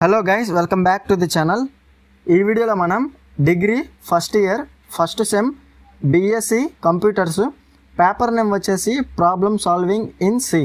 hello guys welcome back to the channel ఈ వీడియోలో మనం degree first year first sem BSc computers paper name వచ్చేసి problem solving in C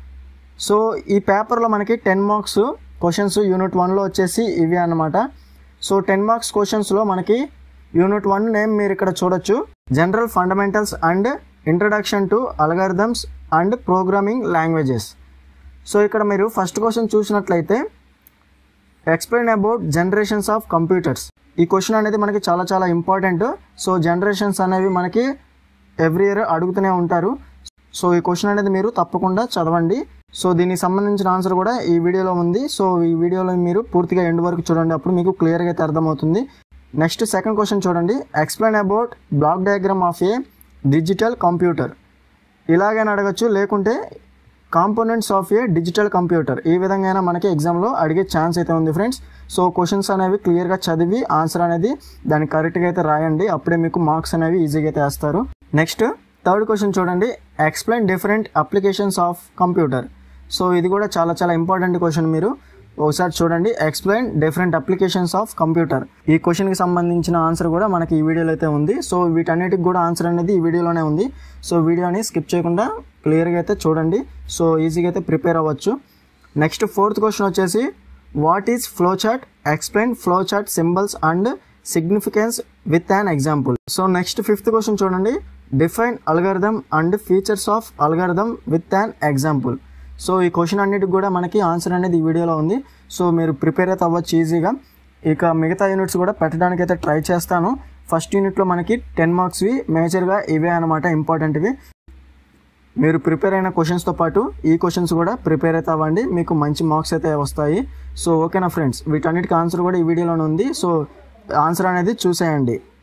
so ఈ పేపర్లో మనకి టెన్ మార్క్స్ క్వశ్చన్స్ యూనిట్ వన్లో వచ్చేసి ఇవి అన్నమాట సో టెన్ మార్క్స్ క్వశ్చన్స్లో మనకి యూనిట్ వన్ నేమ్ మీరు ఇక్కడ చూడొచ్చు general fundamentals and introduction to algorithms and programming languages so ఇక్కడ మీరు ఫస్ట్ క్వశ్చన్ చూసినట్లయితే explain about generations of computers ఈ క్వశ్చన్ అనేది మనకి చాలా చాలా ఇంపార్టెంట్ సో జనరేషన్స్ అనేవి మనకి ఎవ్రీ ఇయర్ అడుగుతూనే ఉంటారు సో ఈ క్వశ్చన్ అనేది మీరు తప్పకుండా చదవండి సో దీనికి సంబంధించిన ఆన్సర్ కూడా ఈ వీడియోలో ఉంది సో ఈ వీడియోలో మీరు పూర్తిగా ఎండ్ వరకు చూడండి అప్పుడు మీకు క్లియర్గా అయితే అర్థమవుతుంది నెక్స్ట్ సెకండ్ క్వశ్చన్ చూడండి explain about block diagram of a digital computer ఇలాగైనా అడగచ్చు లేకుంటే components of a digital computer ఈ విధంగా అయినా మనకి ఎగ్జామ్లో అడిగే ఛాన్స్ అయితే ఉంది ఫ్రెండ్స్ సో క్వశ్చన్స్ అనేవి క్లియర్గా చదివి ఆన్సర్ అనేది దానికి కరెక్ట్గా అయితే రాయండి అప్పుడే మీకు మార్క్స్ అనేవి ఈజీగా అయితే వేస్తారు నెక్స్ట్ థర్డ్ క్వశ్చన్ చూడండి explain different applications of computer so ఇది కూడా చాలా చాలా ఇంపార్టెంట్ క్వశ్చన్ మీరు ఒకసారి చూడండి explain different applications of computer ఈ క్వశ్చన్కి సంబంధించిన ఆన్సర్ కూడా మనకి ఈ వీడియోలో అయితే ఉంది సో వీటన్నిటికి కూడా ఆన్సర్ అనేది ఈ వీడియోలోనే ఉంది సో వీడియోని స్కిప్ చేయకుండా క్లియర్గా అయితే చూడండి సో ఈజీగా అయితే ప్రిపేర్ అవ్వచ్చు నెక్స్ట్ ఫోర్త్ క్వశ్చన్ వచ్చేసి what is flow chart explain flow chart symbols and significance with an example so next fifth question చూడండి define algorithm and features of algorithm with an example so ఈ question అన్నిటికి కూడా మనకి answer అనేది ఈ వీడియోలో ఉంది సో మీరు ప్రిపేర్ అయితే అవ్వచ్చు ఈజీగా ఇక మిగతా యూనిట్స్ కూడా పెట్టడానికి అయితే ట్రై చేస్తాను ఫస్ట్ యూనిట్లో మనకి టెన్ మార్క్స్వి మేజర్గా ఇవే అనమాట ఇంపార్టెంట్వి మీరు ప్రిపేర్ అయిన క్వశ్చన్స్తో పాటు ఈ క్వశ్చన్స్ కూడా ప్రిపేర్ అయితే అవ్వండి మీకు మంచి మార్క్స్ అయితే వస్తాయి సో ఓకేనా ఫ్రెండ్స్ వీటన్నిటికి ఆన్సర్ కూడా ఈ వీడియోలోనే ఉంది సో ఆన్సర్ అనేది చూసేయండి